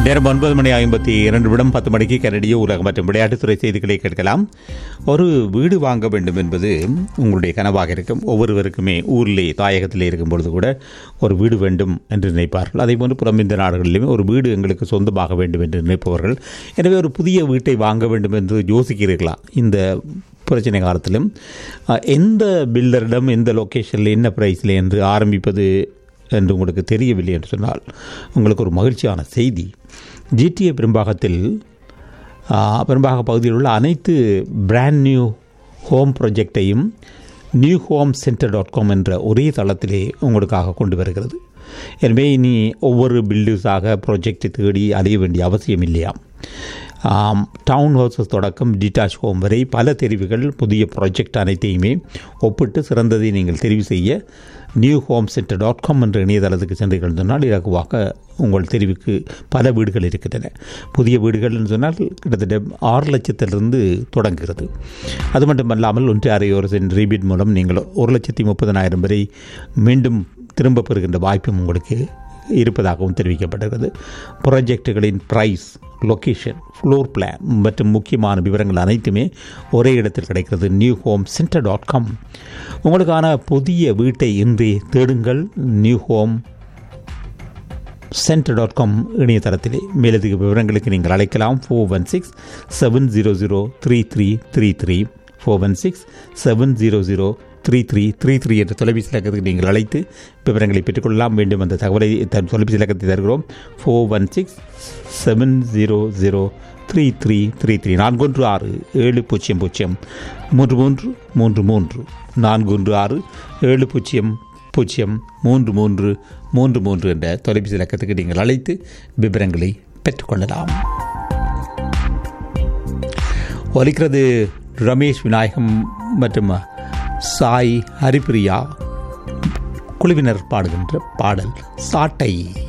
நேரம் ஒன்பது மணி ஐம்பத்தி இரண்டு விடம் பத்து மணிக்கு கனடிய உலகம் மற்றும் விளையாட்டுத்துறை செய்திகளை கேட்கலாம் ஒரு வீடு வாங்க வேண்டும் என்பது உங்களுடைய கனவாக இருக்கும் ஒவ்வொருவருக்குமே ஊரிலே தாயகத்திலே இருக்கும் பொழுது கூட ஒரு வீடு வேண்டும் என்று நினைப்பார்கள் அதே போன்று புறமிந்த நாடுகளிலுமே ஒரு வீடு எங்களுக்கு சொந்தமாக வேண்டும் என்று நினைப்பவர்கள் எனவே ஒரு புதிய வீட்டை வாங்க வேண்டும் என்று யோசிக்கிறீர்களா இந்த பிரச்சனை காலத்திலும் அஹ், எந்த பில்டரிடம் எந்த லொக்கேஷனில் என்ன ப்ரைஸில் என்று ஆரம்பிப்பது என்று உங்களுக்கு தெரியவில்லை என்று சொன்னால் உங்களுக்கு ஒரு மகிழ்ச்சியான செய்தி ஜிடிஏ பெரும்பாகத்தில் ஆ, பெரும்பாக பகுதியில் உள்ள அனைத்து பிராண்ட் நியூ ஹோம் ப்ராஜெக்டையும் new home centre dot com என்ற ஒரே தளத்திலே உங்களுக்காக கொண்டு வருகிறது எனவே இனி ஒவ்வொரு பில்டர்ஸாக ப்ராஜெக்டை தேடி அலைய வேண்டிய அவசியம் இல்லையாம் ஆம், டவுன் ஹவுசஸ் தொடக்கம் டிட்டாச் ஹோம் வரை பல தெரிவுகள் புதிய ப்ராஜெக்ட் அனைத்தையுமே ஒப்பிட்டு சிறந்ததை நீங்கள் தெரிவு செய்ய new home centre dot com என்ற இணையதளத்துக்கு சென்றீர்கள் சொன்னால் இலகுவாக உங்கள் தெரிவுக்கு பல வீடுகள் இருக்கின்றன புதிய வீடுகள்னு சொன்னால் கிட்டத்தட்ட ஆறு லட்சத்திலிருந்து தொடங்குகிறது அது மட்டுமல்லாமல் ஒன்று அரை ஒரு சென்ட் ரீபீட் மூலம் நீங்கள் ஒரு லட்சத்தி முப்பதனாயிரம் வரை மீண்டும் திரும்ப பெறுகின்ற வாய்ப்பும் உங்களுக்கு இருப்பதாகவும் தெரிவிக்கப்பட்டிருக்கிறது ப்ராஜெக்டுகளின் ப்ரைஸ் லொக்கேஷன் ஃப்ளோர் பிளான் மற்றும் முக்கியமான விவரங்கள் அனைத்துமே ஒரே இடத்தில் கிடைக்கிறது new home centre dot com உங்களுக்கான புதிய வீட்டை இன்றே தேடுங்கள் new home centre dot com இணையதளத்திலே மேலதிக விவரங்களுக்கு நீங்கள் அழைக்கலாம் four one six seven zero zero three three three three four one six seven zero zero three three three three என்ற தொலைபேசி இலக்கத்துக்கு நீங்கள் அழைத்து விவரங்களை பெற்றுக்கொள்ளலாம் வேண்டும் அந்த தகவலை த- தொலைபேசி இலக்கத்தை தருகிறோம் four one six seven zero zero three three three three நான்கு ஒன்று ஆறு ஏழு பூஜ்ஜியம் பூஜ்ஜியம் மூன்று மூன்று மூன்று மூன்று நான்கு ஒன்று ஆறு ஏழு பூஜ்ஜியம் பூஜ்ஜியம் மூன்று மூன்று மூன்று மூன்று என்ற தொலைபேசி இலக்கத்துக்கு நீங்கள் அழைத்து விவரங்களை பெற்றுக்கொள்ளலாம் ஒலிக்கிறது ரமேஷ் விநாயகம் மற்றும் சாய் ஹரிப்பிரியா குழுவினர் பாடுகின்ற பாடல் சாட்டை